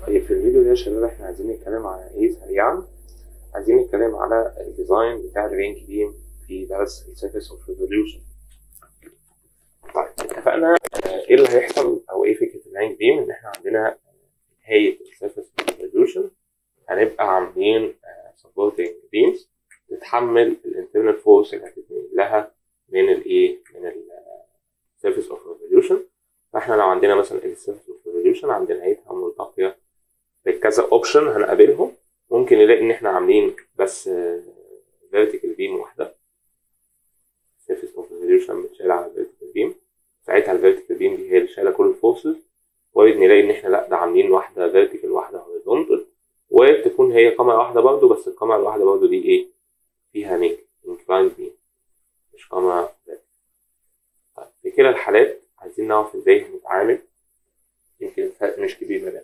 طيب في الفيديو ده يا شباب احنا عايزين نتكلم على ايه سريعا عايزين نتكلم على الديزاين بتاع الرينج بيم في درس السيرفيس اوف ريزوليوشن طيب اتفقنا آه، ايه اللي هيحصل او ايه فكره الرينج بيم ان احنا عندنا نهايه السيرفيس اوف ريزوليوشن هنبقى عاملين سبورتنج بيمز تتحمل الانترنال فورس اللي هتتنقل لها من الايه من السيرفيس اوف ريزوليوشن فاحنا لو عندنا مثلا السيرفيس اوف ريزوليوشن عند نهايتها ملتقيه بكذا اوبشن هنقابلهم ممكن نلاقي ان احنا عاملين بس فيرتيكال بيم واحده سيرفيس اوف ريزوليوشن بتشيل على الفيرتيكال بيم ساعتها الفيرتيكال بيم دي هي اللي شايله كل الفورسز وارد نلاقي ان احنا لا ده عاملين واحده فيرتيكال واحده هوريزونتال وتكون هي كاميرا واحده برضه بس الكاميرا الواحده برضه دي ايه فيها نيك انكلاين بيم مش كاميرا vertical. طيب في كلا الحالات عايزين نعرف ازاي هنتعامل يمكن الفرق مش كبير ما بينهم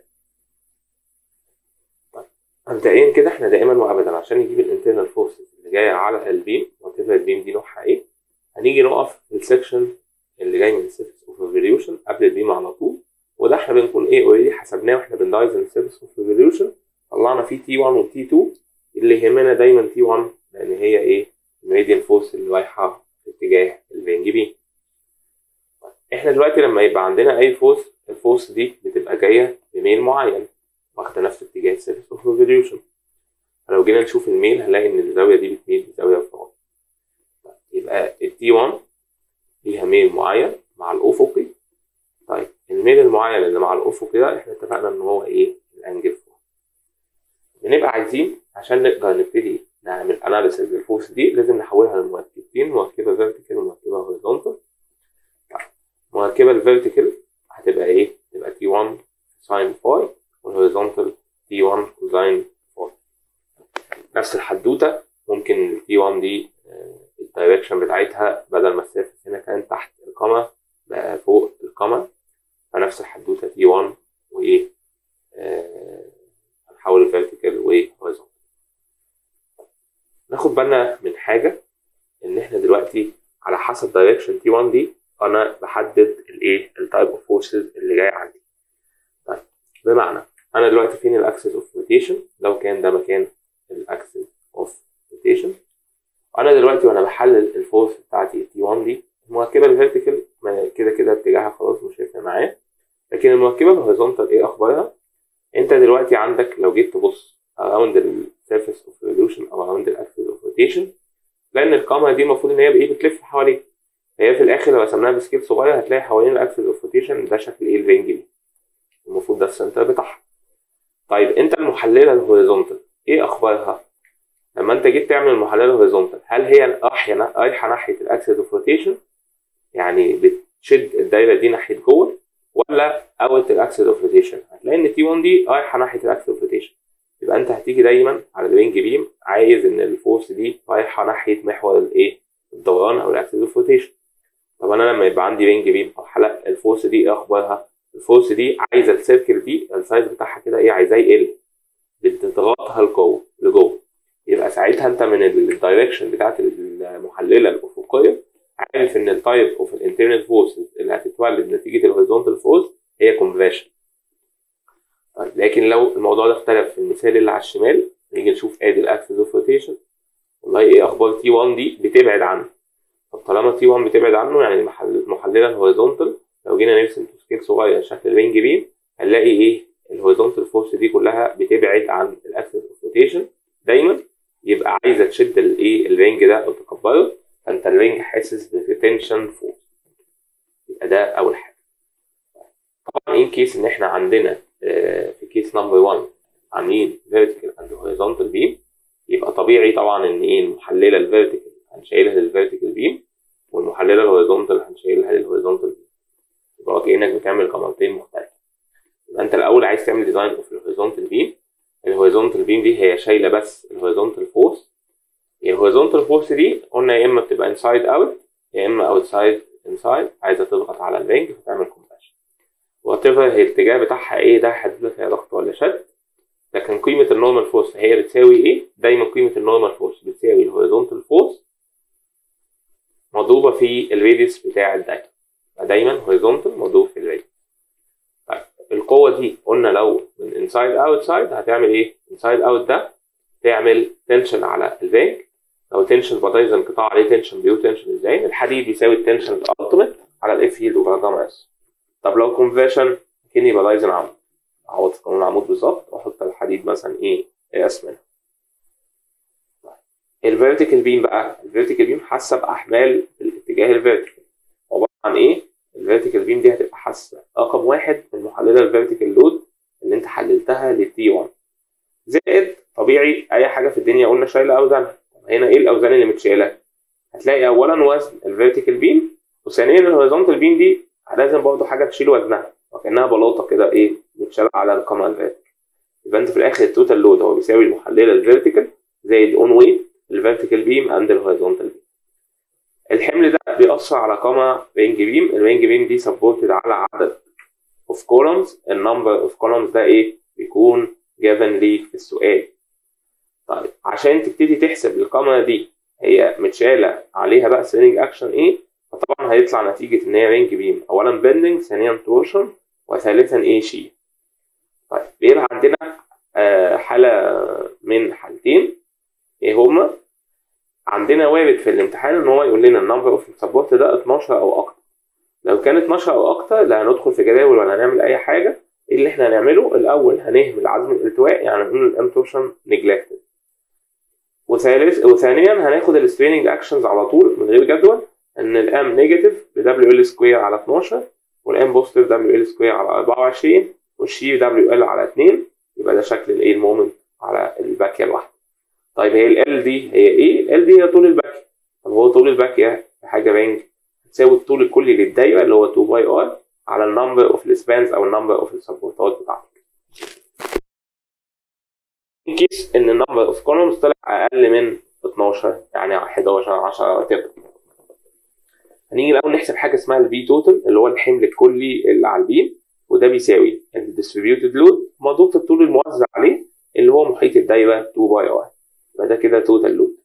طيب مبدئيا كده احنا دائما وابدا عشان نجيب الانترنال فورسز اللي جايه على البيم وات البيم دي نوعها ايه هنيجي نقف في السكشن اللي جاي من السيرفيس اوف ريفوليوشن قبل البيم على طول وده احنا بنكون ايه اوريدي حسبناه واحنا بندايز السيرفيس اوف ريفوليوشن طلعنا فيه تي 1 وتي 2 اللي يهمنا دايما تي 1 لان هي ايه الميديان فورس اللي رايحه في اتجاه الرينج بيم احنا دلوقتي لما يبقى عندنا اي فورس الفورس دي بتبقى جايه بميل معين واخده نفس اتجاه السيرفيس اوف ريفوليوشن فلو جينا نشوف الميل هنلاقي ان الزاويه دي بتميل بزاويه فوق يبقى التي 1 ليها ميل معين مع الافقي طيب الميل المعين اللي مع الافقي ده احنا اتفقنا ان هو ايه الانجل فوق بنبقى عايزين عشان نقدر نبتدي نعمل اناليسيز للفورس دي لازم نحولها لمركبتين مركبه فيرتيكال ومركبه هوريزونتال مركبه الفيرتيكال هتبقى ايه؟ تبقى تي 1 ساين فاي والهوريزونتال تي 1 كوزاين فاي نفس الحدوته ممكن التي 1 دي الدايركشن بتاعتها بدل ما السيرفس هنا كان تحت القمر بقى فوق القمر فنفس الحدوته تي 1 وايه آه، هنحول الفيرتيكال وهوريزونتال ناخد بالنا من حاجه ان احنا دلوقتي على حسب دايركشن تي 1 دي انا بحدد الايه التايب اوف فورسز اللي جايه عندي طيب بمعنى انا دلوقتي فين الاكسس اوف روتيشن لو كان ده مكان الاكسس اوف روتيشن انا دلوقتي وانا بحلل الفورس بتاعتي تي 1 دي المركبه الفيرتيكال ما كده كده اتجاهها خلاص مش هيفرق معايا لكن المركبه الهوريزونتال ايه اخبارها انت دلوقتي عندك لو جيت تبص اراوند السيرفيس اوف ريفوليوشن او اراوند الاكسس اوف روتيشن لان الكاميرا دي المفروض ان هي بايه بتلف حواليك هي في الاخر لو رسمناها بسكيل صغير هتلاقي حوالين الاكسس اوف روتيشن ده شكل ايه الرينج دي المفروض ده السنتر بتاعها طيب انت المحلله الهوريزونتال ايه اخبارها لما انت جيت تعمل المحلله الهوريزونتال هل هي رايحه رايحه ناحيه الاكسس اوف روتيشن يعني بتشد الدايره دي ناحيه جوه ولا اوت الاكسس اوف روتيشن هتلاقي ان تي 1 دي رايحه ناحيه الاكسس اوف روتيشن يبقى انت هتيجي دايما على الرينج بيم عايز ان الفورس دي رايحه ناحيه محور الايه الدوران او الاكسس اوف روتيشن طب انا لما يبقى عندي رينج بيم او حلقه الفورس دي ايه اخبارها الفورس دي عايزه السيركل دي السايز بتاعها كده ايه عايزاه يقل بتضغطها لجوه لجوه يبقى ساعتها انت من الدايركشن بتاعت المحلله الافقيه عارف ان التايب اوف الانترنال فورس اللي هتتولد نتيجه الهوريزونتال فورس هي كونفرشن طيب لكن لو الموضوع ده اختلف في المثال اللي على الشمال نيجي نشوف ادي الاكسس اوف روتيشن والله ايه اخبار تي 1 دي بتبعد عنه طب طالما تي 1 بتبعد عنه يعني المحل- المحلله الهوريزونتال لو جينا نرسم سكيل صغير شكل رينج بيم هنلاقي ايه الهوريزونتال فورس دي كلها بتبعد عن الاكسس اوف روتيشن دايما يبقى عايزه تشد الايه الرينج ده او تكبره فانت الرينج حاسس بريتنشن فورس يبقى ده اول حاجه طبعا ان كيس ان احنا عندنا آه، في كيس نمبر 1 عاملين فيرتيكال اند هوريزونتال بيم يبقى طبيعي طبعا ان ايه المحلله الفيرتيكال هنشيلها للفيرتيكال بيم والمحلله الهوريزونتال هنشيلها للهوريزونتال بيم يبقى كانك بتعمل كاميرتين مختلفه يبقى انت الاول عايز تعمل ديزاين اوف الهوريزونتال بيم الهوريزونتال بيم دي هي شايله بس الهوريزونتال فورس الهوريزونتال فورس دي قلنا يا اما بتبقى انسايد اوت يا اما اوتسايد انسايد عايزه تضغط على الرينج فتعمل كومبريشن وات ايفر هي الاتجاه بتاعها ايه ده هيحدد لك هي ضغط ولا شد لكن قيمه النورمال فورس هي بتساوي ايه دايما قيمه النورمال فورس بتساوي الهوريزونتال فورس مضروبه في الراديوس بتاع الدايره دايما هوريزونتال مضروب في الراديوس طيب القوه دي قلنا لو من انسايد اوتسايد هتعمل ايه؟ انسايد اوت ده تعمل تنشن على البنك لو تنشن بضايز انقطاع عليه تنشن بيو تنشن ازاي؟ الحديد بيساوي التنشن الالتيميت على الاف فيلد اوفر جاما اس طب لو كونفرشن كني بضايزن عمود اعوض في قانون العمود بالظبط واحط الحديد مثلا ايه اس منها الفيرتيكال بيم بقى الفيرتيكال بيم حسب احمال الاتجاه الفيرتيكال عباره عن ايه؟ الفيرتيكال بيم دي هتبقى حاسه رقم واحد من محلله الفيرتيكال لود اللي انت حللتها للتي 1 زائد طبيعي اي حاجه في الدنيا قلنا شايله اوزانها هنا ايه الاوزان اللي متشاله؟ هتلاقي اولا وزن الفيرتيكال بيم وثانيا الهوريزونتال بيم دي لازم برضه حاجه تشيل وزنها وكانها بلاطه كده ايه متشاله على القمر الفيرتيكال يبقى انت في الاخر التوتال لود هو بيساوي المحلله الفيرتيكال زائد اون ويت الفيرتيكال بيم اند الهوريزونتال بيم الحمل ده بيأثر على قامة رينج بيم الرينج بيم دي سبورتد على عدد اوف كولومز النمبر اوف كولومز ده ايه بيكون جيفن ليك في السؤال طيب عشان تبتدي تحسب القامة دي هي متشالة عليها بقى سيرنج اكشن ايه فطبعا هيطلع نتيجة ان هي رينج بيم اولا بندنج ثانيا تورشن وثالثا ايه شي طيب بيبقى عندنا آه حالة من حالتين ايه هما عندنا وارد في الامتحان ان هو يقول لنا النمبر اوف سبورت ده 12 او اكتر لو كان 12 او اكتر لا هندخل في جداول ولا هنعمل اي حاجه ايه اللي احنا هنعمله الاول هنهمل عزم الالتواء يعني نقول الام تورشن نجلكتد وثالث وثانيا هناخد الستريننج اكشنز على طول من غير جدول ان الام نيجاتيف ب دبليو ال سكوير على 12 والام بوزيتيف دبليو ال سكوير على 24 والشي دبليو ال على 2 يبقى ده شكل الايه المومنت على الباكيه الواحده طيب هي ال دي هي ايه؟ ال دي هي طول الباكيه طب هو طول الباكيه حاجه رينج تساوي الطول الكلي للدايره اللي هو 2 باي ار على النمبر اوف السبانز او النمبر اوف السبورتات بتاعتك. ان كيس ان النمبر اوف كولومز طلع اقل من 12 يعني 11 10 كده. هنيجي الاول نحسب حاجه اسمها الفي توتال اللي هو الحمل الكلي اللي على البيم وده بيساوي الديستريبيوتد لود مضروب في الطول الموزع عليه اللي هو محيط الدايره 2 باي ار. يبقى ده كده توتال لود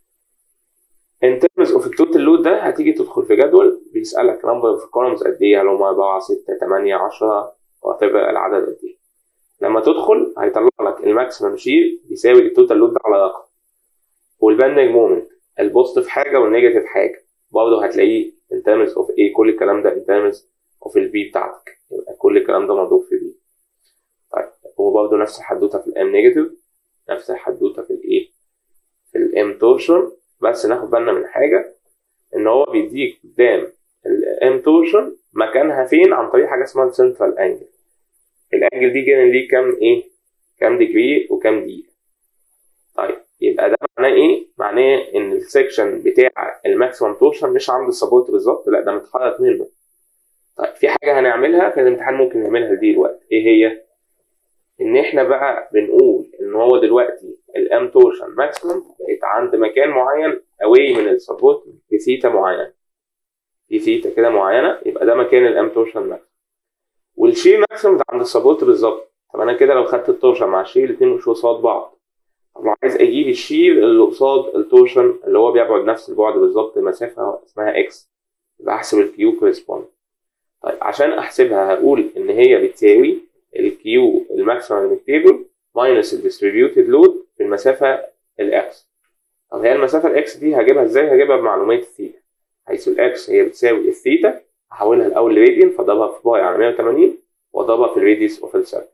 ان ترمز اوف التوتال لود ده هتيجي تدخل في جدول بيسالك نمبر اوف كولومز قد ايه هل هم 4 6 8 10 وات العدد قد ايه لما تدخل هيطلع لك الماكسيمم شير بيساوي التوتال لود ده على رقم والباندنج مومنت البوزيتيف حاجه والنيجاتيف حاجه برضه هتلاقيه ان ترمز اوف ايه كل الكلام ده ان ترمز اوف البي بتاعتك يبقى كل الكلام ده مضروب في بي طيب هو برضه نفس الحدوته في الام نيجاتيف نفس الحدوته في الايه في الام تورشن بس ناخد بالنا من حاجه ان هو بيديك قدام الام تورشن مكانها فين عن طريق حاجه اسمها السنترال انجل الانجل دي جاي ليه كام ايه كام ديجري وكام دي طيب يبقى ده معناه ايه معناه ان السكشن بتاع الماكسيمم تورشن مش عند السبورت بالظبط لا ده متحرك منه طيب في حاجه هنعملها في الامتحان ممكن نعملها دي دلوقتي ايه هي ان احنا بقى بنقول ان هو دلوقتي الام تورشن ماكسيمم بقت عند مكان معين اواي من السبورت بثيتا معينه في ثيتا كده معينه يبقى ده مكان الام تورشن ماكسيمم والشير ماكسيمم عند السبورت بالظبط طب انا كده لو خدت التورشن مع الشير الاثنين مش قصاد بعض طب لو عايز اجيب الشير اللي قصاد التورشن اللي هو بيبعد نفس البعد بالظبط مسافه اسمها اكس يبقى احسب الكيو كورسبوند طيب عشان احسبها هقول ان هي بتساوي الكيو الماكسيمم من التيبل ماينس الديستريبيوتد لود في المسافه الاكس طب هي المسافه الاكس دي هجيبها ازاي هجيبها بمعلومات الثيتا حيث الاكس هي بتساوي الثيتا هحولها الاول لراديان فاضربها في باي على 180 واضربها في الراديوس اوف السيركل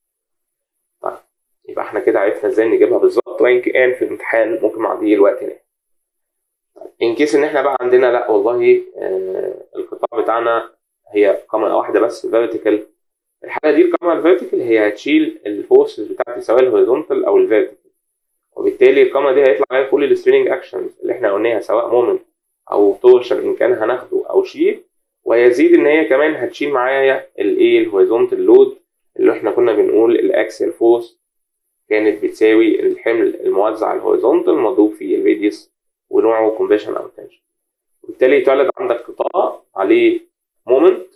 طيب يبقى احنا كده عرفنا ازاي نجيبها بالظبط وان كان في الامتحان ممكن نعديه الوقت هنا طيب ان كيس ان احنا بقى عندنا لا والله آه القطاع بتاعنا هي قامه واحده بس فيرتيكال الحاله دي القامه الفيرتيكال هي هتشيل الفورسز بتاعتي سواء الهوريزونتال او الفيرتيكال وبالتالي القامه دي هيطلع عليها كل السترينج اكشنز اللي احنا قلناها سواء مومنت او تورشن ان كان هناخده او شيل ويزيد ان هي كمان هتشيل معايا الايه الهوريزونتال لود اللي احنا كنا بنقول الاكسل فورس كانت بتساوي الحمل الموزع على الهوريزونتال مضروب في الراديوس ونوعه كونفشن او تنشن وبالتالي يتولد عندك قطاع عليه مومنت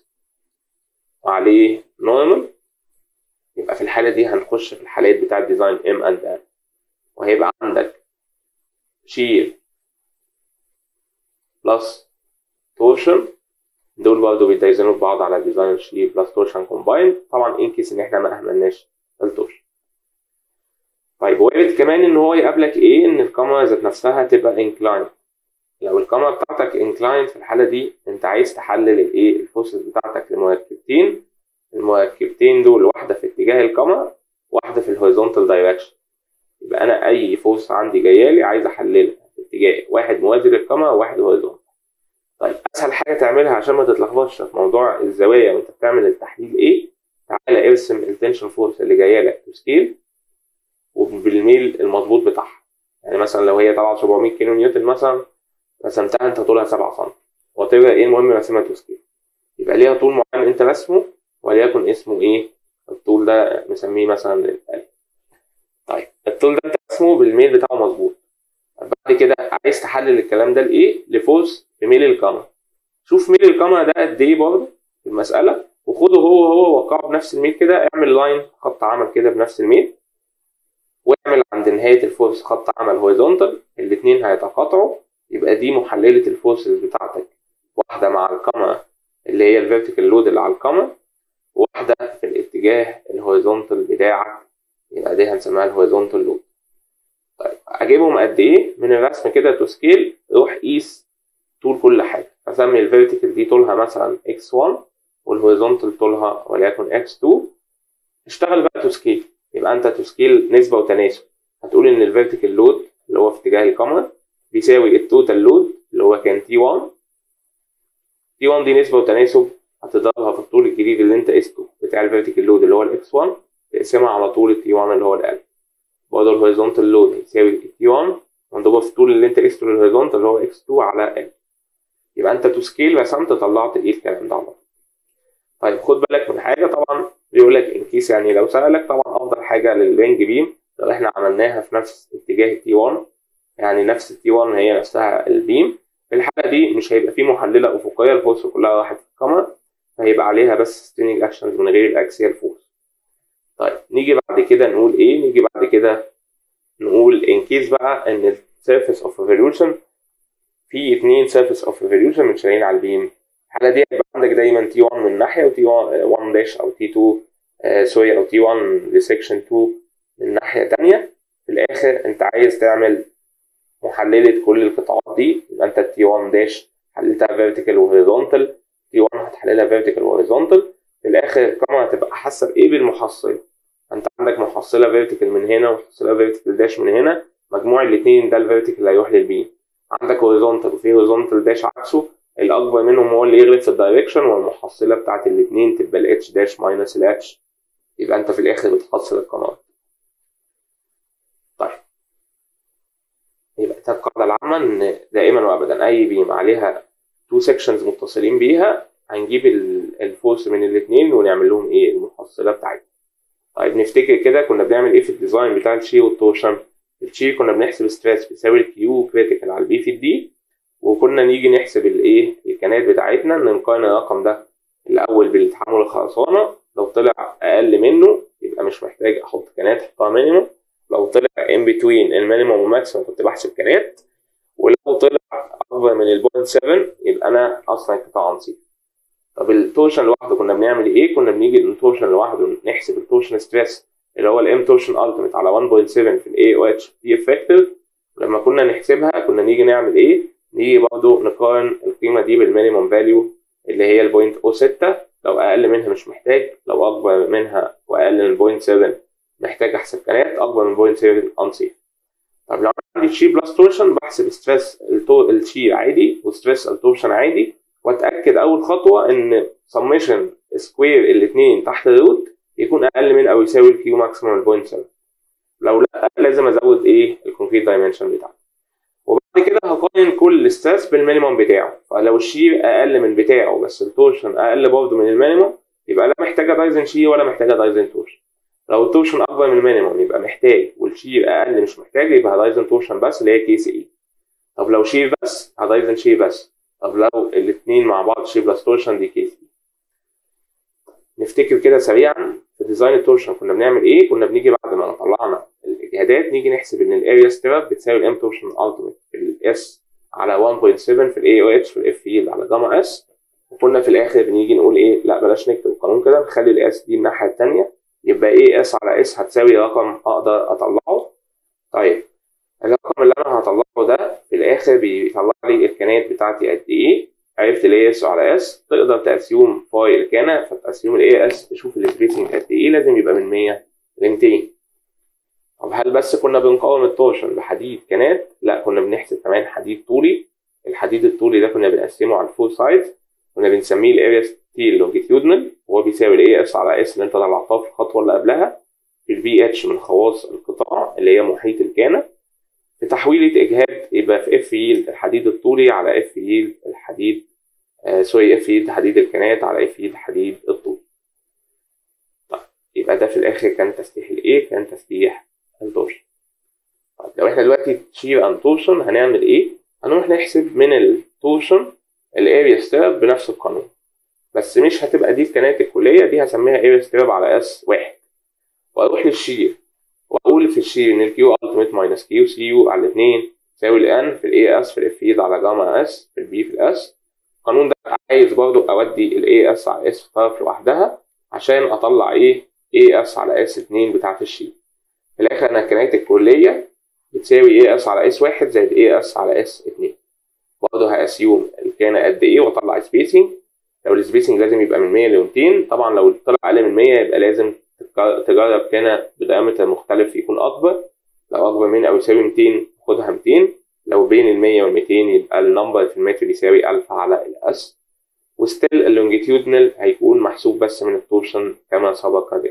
وعليه نورمال يبقى في الحالة دي هنخش في الحالات بتاع الديزاين ام اند ام وهيبقى عندك شير بلس تورشن دول برضه بيتزنوا ببعض على ديزاين شير بلس تورشن كومباين طبعا ان كيس ان احنا ما اهملناش التورشن طيب وارد كمان ان هو يقابلك ايه ان الكاميرا ذات نفسها تبقى انكلاين لو الكاميرا بتاعتك انكلاين في الحاله دي انت عايز تحلل الايه الفورسز بتاعتك لمركبتين المركبتين دول واحده في اتجاه الكاميرا واحده في الهوريزونتال دايركشن يبقى انا اي فورس عندي جايه لي عايز احللها في اتجاه واحد موازي للكاميرا وواحد هوريزونتال طيب اسهل حاجه تعملها عشان ما تتلخبطش في موضوع الزوايا وانت بتعمل التحليل ايه تعالى ارسم التنشن فورس اللي جايه لك تو سكيل وبالميل المظبوط بتاعها يعني مثلا لو هي طالعه 700 كيلو نيوتن مثلا رسمتها انت طولها 7 سم وتبقى ايه المهم رسمها تو سكيل يبقى ليها طول معين انت رسمه وليكن اسمه ايه الطول ده مسميه مثلا الألف طيب الطول ده انت رسمه بالميل بتاعه مظبوط بعد كده عايز تحلل الكلام ده لايه لفورس في ميل الكاميرا شوف ميل الكاميرا ده قد ايه برضه في المساله وخده هو هو وقعه بنفس الميل كده اعمل لاين خط عمل كده بنفس الميل واعمل عند نهايه الفورس خط عمل هوريزونتال الاثنين هيتقاطعوا يبقى دي محلله الفورسز بتاعتك واحده مع الكاميرا اللي هي الفيرتيكال لود اللي على الكاميرا واحده في الاتجاه الهوريزونتال بتاعك يبقى دي هنسميها الهوريزونتال لود طيب اجيبهم قد ايه من الرسم كده تو سكيل روح قيس طول كل حاجه اسمي الفيرتيكال دي طولها مثلا x1 والهوريزونتال طولها وليكن x2 اشتغل بقى تو سكيل يبقى انت تو سكيل نسبه وتناسب هتقول ان الفيرتيكال لود اللي هو في اتجاه الكاميرا بيساوي التوتال لود اللي هو كان T1 T1 دي نسبه وتناسب هتضربها في الطول الجديد اللي انت قسته بتاع الفيرتيكال لود اللي هو الاكس 1 تقسمها على طول التي 1 اللي هو الالف برضه الهوريزونتال لود هيساوي التي 1 مضروبه في الطول اللي انت قسته للهوريزونتال اللي هو اكس 2 على ال يبقى انت تو سكيل رسمت طلعت ايه الكلام ده على طيب خد بالك من حاجه طبعا بيقول لك ان كيس يعني لو سالك طبعا افضل حاجه للرينج بيم لو احنا عملناها في نفس اتجاه التي 1 يعني نفس التي 1 هي نفسها البيم في الحاله دي مش هيبقى في محلله افقيه الفورس كلها راحت في الكاميرا فهيبقى عليها بس ستينج اكشنز من غير الاكسيال فورس طيب نيجي بعد كده نقول ايه نيجي بعد كده نقول ان كيس بقى ان السيرفيس اوف ريفوليوشن في اتنين سيرفيس اوف ريفوليوشن متشالين على البيم الحاله دي هيبقى عندك دايما تي 1 من ناحيه وتي 1 داش او تي 2 آه سوري او تي 1 لسكشن 2 من ناحيه تانية في الاخر انت عايز تعمل محلله كل القطاعات دي يبقى انت التي 1 داش حللتها فيرتيكال وهوريزونتال تي 1 هتحللها فيرتيكال وهوريزونتال في الاخر الكاميرا هتبقى حاسه بايه بالمحصله انت عندك محصله فيرتيكال من هنا ومحصله فيرتيكال داش من هنا مجموع الاثنين ده الفيرتيكال اللي هيروح للبي عندك هوريزونتال وفي هوريزونتال داش عكسه الاكبر منهم هو اللي يغلب في الدايركشن والمحصله بتاعت الاثنين تبقى الاتش داش ماينس الاتش يبقى انت في الاخر بتحصل القناه طيب يبقى القاعده العامه ان دائما وابدا اي بيم عليها تو سيكشنز متصلين بيها هنجيب الفورس من الاثنين ونعمل لهم ايه المحصله بتاعتهم طيب نفتكر كده كنا بنعمل ايه في الديزاين بتاع الشير والتورشن الشير كنا بنحسب ستريس بيساوي الكيو كريتيكال على البي في الدي وكنا نيجي نحسب الايه الكنات بتاعتنا نقارن الرقم ده الاول بالتحمل الخرسانه لو طلع اقل منه يبقى مش محتاج احط كنات احطها مينيموم لو طلع ان بتوين المينيموم والماكسيموم كنت بحسب كنات ولو طلع اكبر من البوينت 7 يبقى انا اصلا قطاع نصيب طب التورشن لوحده كنا بنعمل ايه كنا بنيجي التورشن لوحده نحسب التورشن ستريس اللي هو الام تورشن التيميت على 1.7 في الاي او اتش دي افكتيف لما كنا نحسبها كنا نيجي نعمل ايه نيجي برضه نقارن القيمه دي بالمينيموم فاليو اللي هي البوينت او 6 لو اقل منها مش محتاج لو اكبر منها واقل من البوينت 7 محتاج احسب كنات اكبر من بوينت 7 انسيف طب لو عندي شي بلس تورشن بحسب ستريس الشي عادي وستريس التورشن عادي واتاكد اول خطوه ان سميشن سكوير الاثنين تحت الروت يكون اقل من او يساوي الكيو ماكسيمم البوينت 7 لو لا لازم ازود ايه الكونكريت دايمنشن بتاعتي وبعد كده هقارن كل ستريس بالمينيمم بتاعه فلو الشير اقل من بتاعه بس التورشن اقل برضه من المينيمم يبقى لا محتاجه دايزن شير ولا محتاجه دايزن تورشن لو التورشن اكبر من المينيمم يبقى محتاج والشير اقل مش محتاج يبقى هدايزن تورشن بس اللي هي كي سي اي طب لو شير بس هدايزن شير بس طب لو الاثنين مع بعض شير بلس تورشن دي كي سي نفتكر كده سريعا في ديزاين التورشن كنا بنعمل ايه كنا بنيجي بعد ما طلعنا الاجهادات نيجي نحسب ان الاريا ستيراب بتساوي الام تورشن التيميت في الاس على 1.7 في الاي او اتش في الاف فيلد على جاما اس وكنا في الاخر بنيجي نقول ايه لا بلاش نكتب القانون كده نخلي الاس دي الناحيه الثانيه يبقى ايه اس على اس هتساوي رقم اقدر اطلعه طيب الرقم اللي انا هطلعه ده في الاخر بيطلع لي الكانات بتاعتي قد ايه عرفت الاي اس على اس تقدر تاسيوم فاي الكانه فتاسيوم الاي اس تشوف السبيسنج قد ايه لازم يبقى من 100 ل 200 طب هل بس كنا بنقاوم التورشن بحديد كانات؟ لا كنا بنحسب كمان حديد طولي الحديد الطولي ده كنا بنقسمه على الفور سايدز كنا بنسميه الاريا ستيل لونجيتيودنال وهو بيساوي الاي اس على اس اللي انت طلعتها في الخطوه اللي قبلها في البي اتش من خواص القطاع اللي هي محيط الكانه في تحويلة إجهاد يبقى في اف ييلد الحديد الطولي على اف ييلد الحديد آه سوري اف ييلد حديد الكانات على اف ييلد حديد الطول طيب يبقى ده في الآخر كان تسليح الإيه؟ كان تسليح التورشن طيب لو احنا دلوقتي شير ان تورشن هنعمل إيه؟ هنروح نحسب من التورشن الاريا ستيرب بنفس القانون بس مش هتبقى دي الكانات الكلية دي هسميها اريا ستيرب على اس واحد واروح للشير واقول في الشير ان الكيو التيميت ماينس كيو سي يو على الاثنين تساوي الان في الاي اس في الاف يد على جاما اس في البي في الاس القانون ده عايز برضو اودي الاي اس على اس في طرف لوحدها عشان اطلع ايه اي اس على اس 2 بتاعت الشير في الاخر انا الكنايات الكليه بتساوي اي اس على اس 1 زائد اي اس على اس 2 برضه هاسيوم الكانه قد ايه واطلع سبيسنج لو السبيسنج لازم يبقى من 100 ل 200 طبعا لو طلع اقل من 100 يبقى لازم تجرب كان بدايمتر مختلف يكون اكبر لو اكبر من او يساوي 200 خدها 200 لو بين ال 100 وال 200 يبقى النمبر في المتر يساوي 1000 على الاس وستيل اللونجيتيودنال هيكون محسوب بس من التورشن كما سبق ذكر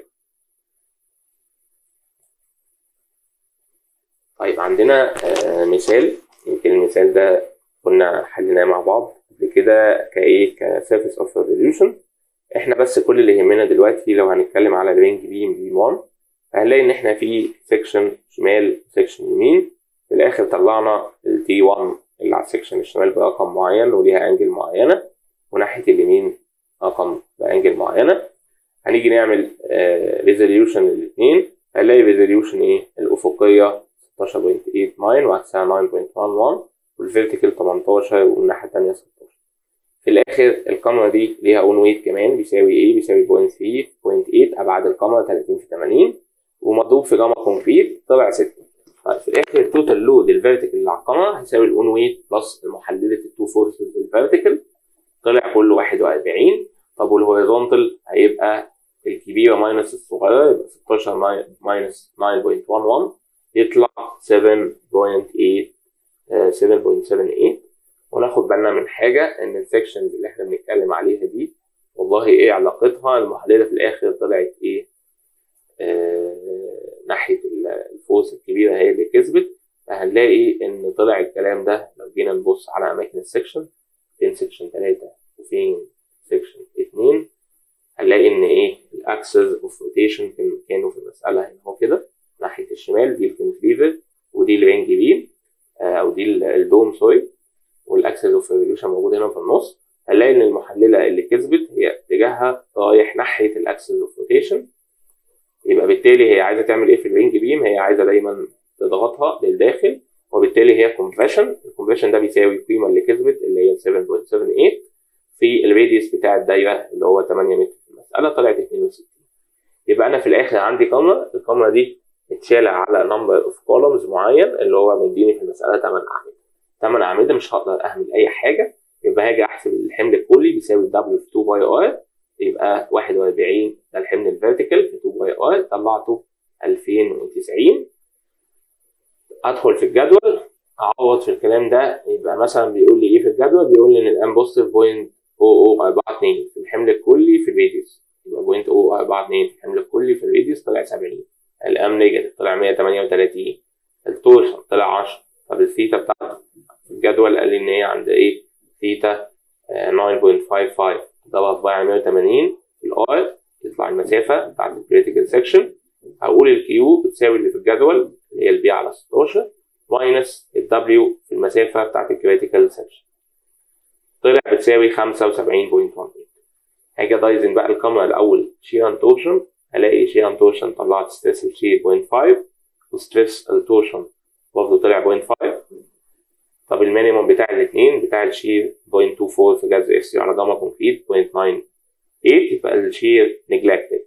طيب عندنا آه مثال يمكن المثال ده كنا حليناه مع بعض قبل كده كايه كسيرفيس اوف ريزوليوشن احنا بس كل اللي يهمنا دلوقتي لو هنتكلم على الرينج بيم بي 1 هنلاقي ان احنا في سيكشن شمال سيكشن يمين في الاخر طلعنا التي 1 اللي على السيكشن الشمال برقم معين وليها انجل معينه وناحيه اليمين رقم بانجل معينه هنيجي نعمل ريزوليوشن للاثنين هنلاقي ريزوليوشن ايه الافقيه 16.89 وعكسها 9.11 والفيرتيكال 18 والناحيه الثانيه 16 في الاخر الكاميرا دي ليها اون ويت كمان بيساوي ايه بيساوي 0.3 0.8 ابعاد الكاميرا 30 في 80 ومضروب في جاما كونكريت طلع 6 طيب في الاخر التوتال لود الفيرتيكال اللي على الكاميرا هيساوي الاون ويت بلس محلله التو فورسز الفيرتيكال طلع كله 41 طب والهوريزونتال هيبقى الكبيره ماينس الصغيره يبقى 16 ماينس 9.11 يطلع 7.8 7.78 وناخد بالنا من حاجة إن السكشنز اللي إحنا بنتكلم عليها دي والله إيه علاقتها المحللة في الآخر طلعت إيه آه ناحية الفوز الكبيرة هي اللي كسبت فهنلاقي إن طلع الكلام ده لو جينا نبص على أماكن السكشن فين سكشن 3 وفين سكشن 2 هنلاقي إن إيه الأكسس أوف روتيشن في مكانه في المسألة هنا هو كده ناحية الشمال دي الكونفليفر ودي الرينج بيم آه أو دي الدوم سوري والاكسس اوف ريفوليوشن موجود هنا في النص هنلاقي ان المحلله اللي كسبت هي اتجاهها رايح ناحيه الاكسس اوف روتيشن يبقى بالتالي هي عايزه تعمل ايه في الرينج بيم هي عايزه دايما تضغطها للداخل وبالتالي هي كونفشن الكونفشن ده بيساوي القيمه اللي كسبت اللي هي 7.78 في الراديوس بتاع الدايره اللي هو 8 متر في المساله طلعت 62 يبقى انا في الاخر عندي كاميرا الكاميرا دي اتشال على نمبر اوف كولومز معين اللي هو مديني في المساله 8 اعمده 8 اعمده مش هقدر اعمل اي حاجه يبقى هاجي احسب الحمل الكلي بيساوي دبليو في 2 باي ار يبقى 41 ده الحمل الفيرتيكال في 2 باي ار طلعته 2090 ادخل في الجدول اعوض في الكلام ده يبقى مثلا بيقول لي ايه في الجدول بيقول لي ان الام بوزيتيف بوينت 0042 في الحمل الكلي في الراديوس يبقى بوينت 0042 في الحمل الكلي في الراديوس طلع 70 الام نيجاتيف طلع 138 التورشن طلع 10 طب الثيتا بتاعته الجدول قال لي ان هي عند ايه ثيتا 9.55 ضرب باي 180 في الار تطلع المسافه بتاعت الكريتيكال سكشن هقول الكيو بتساوي اللي في الجدول اللي هي البي على 16 ماينس الدبليو في المسافه بتاعت الكريتيكال سكشن طلع بتساوي 75.18 هاجي ادايزن بقى الكاميرا الاول شيران تورشن هلاقي شيران تورشن طلعت ستريس الشير 0.5 وستريس التورشن برضه طلع 0.5 طب المينيموم بتاع الاثنين بتاع الشير 0.24 في جذر اف سي على جاما كونكريت 0.98 يبقى الشير نجلكتد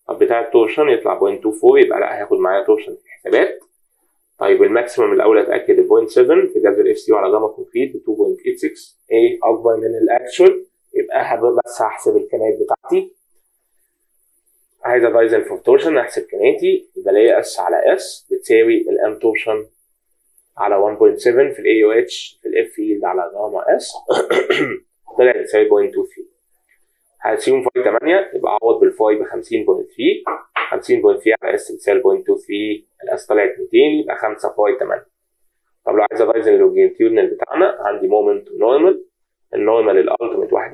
طب بتاع التورشن يطلع 0.24 يبقى لا هياخد معايا تورشن في الحسابات طيب الماكسيمم الاول اتاكد 0.7 في جذر الاف سي على جاما كونكريت ب 2.86 ايه اكبر من الاكشوال يبقى هبقى بس هحسب الكنات بتاعتي عايز افايزن فور تورشن احسب كناتي يبقى ليا اس على اس بتساوي الام تورشن على 1.7 في الاي او اتش في الاف فيلد على جاما اس طلع بتساوي 0.23 هسيوم فاي 8 يبقى اعوض بالفاي ب 50.3 50.3 على اس بتساوي 0.23 الاس طلعت 200 يبقى 5 فاي 8 طب لو عايز افايزن اللونجيتيودنال بتاعنا عندي مومنت نورمال النورمال الالتيميت 1.5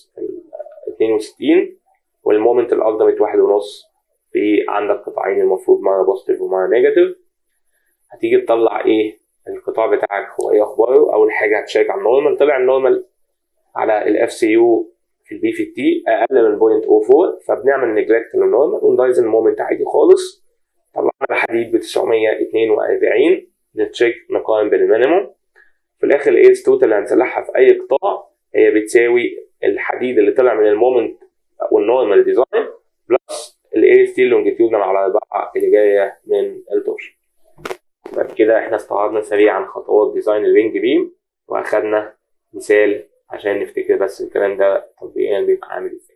62 والمومنت الالتيميت 1.5 في عندك قطاعين المفروض مره بوزيتيف ومره نيجاتيف هتيجي تطلع ايه القطاع بتاعك هو ايه اخباره اول حاجه هتشيك على النورمال طلع النورمال على الاف سي يو في البي في تي اقل من 0.04 فبنعمل نجلكت للنورمال وندايزن المومنت عادي خالص طلعنا الحديد ب 942 نتشيك نقارن بالمينيموم في الاخر الايز توتال اللي هنسلحها في اي قطاع هي بتساوي الحديد اللي طلع من المومنت والنورمال ديزاين بلس الاي ستيل لونجيتيودنال على البقعه اللي جايه من التورشن طيب كده احنا استعرضنا سريعا خطوات ديزاين الوينج بيم واخدنا مثال عشان نفتكر بس الكلام ده تطبيقيا بيبقى عامل ازاي